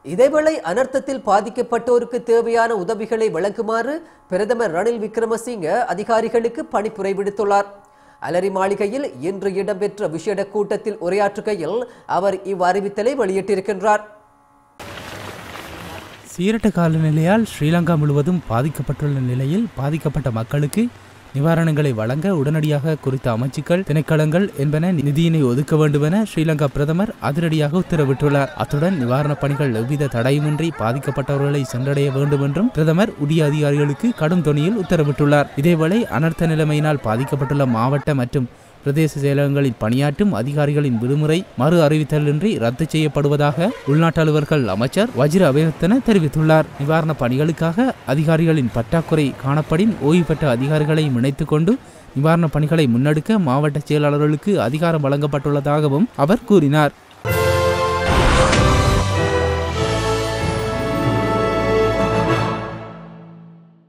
இதேவேளை அனர்த்தத்தில் பாதிக்கப்பட்டோருக்கு தேவையான உதவிகளை வழங்குமாறு பிரதமர் ரணில் விக்ரமசிங்க அதிகாரிகளுக்கு பணிப்புரை விடுத்துள்ளார் அலரி மாளிகையில் இன்று இடம்பெற்ற விசேட கூட்டத்தில் உரையாற்றுகையில் அவர் இவ்வறிவித்தலை வெளியிட்டிருக்கின்றார் சீரட்ட காலநிலையால் ஸ்ரீலங்கா முழுவதும் பாதிக்கப்பட்டுள்ள நிலையில் பாதிக்கப்பட்ட மக்களுக்கு நிவாரணங்களை வழங்க உடனடியாக குறித்த அமைச்சுக்கள் திணைக்களங்கள் என்பன நிதியினை ஒதுக்க வேண்டுமென ஸ்ரீலங்கா பிரதமர் அதிரடியாக உத்தரவிட்டுள்ளார் அத்துடன் நிவாரணப் பணிகள் எவ்வித தடையுமின்றி பாதிக்கப்பட்டவர்களை சென்றடைய வேண்டும் என்றும் பிரதமர் உரிய அதிகாரிகளுக்கு கடும் தொனியில் உத்தரவிட்டுள்ளார் இதேவேளை அனர்த்த நிலைமையினால் பாதிக்கப்பட்டுள்ள மாவட்ட மற்றும் பிரதேச செயலகங்களில் பணியாற்றும் அதிகாரிகளின் விடுமுறை மறு அறிவித்தலின்றி ரத்து செய்யப்படுவதாக உள்நாட்டு அலுவல்கள் அமைச்சர் வஜிர அபயத்தன தெரிவித்துள்ளார் நிவாரணப் பணிகளுக்காக அதிகாரிகளின் பற்றாக்குறை காணப்படின் ஓய்வு பெற்ற அதிகாரிகளை இணைத்துக் கொண்டு நிவாரணப் பணிகளை முன்னெடுக்க மாவட்ட செயலாளர்களுக்கு அதிகாரம் வழங்கப்பட்டுள்ளதாகவும் அவர் கூறினார்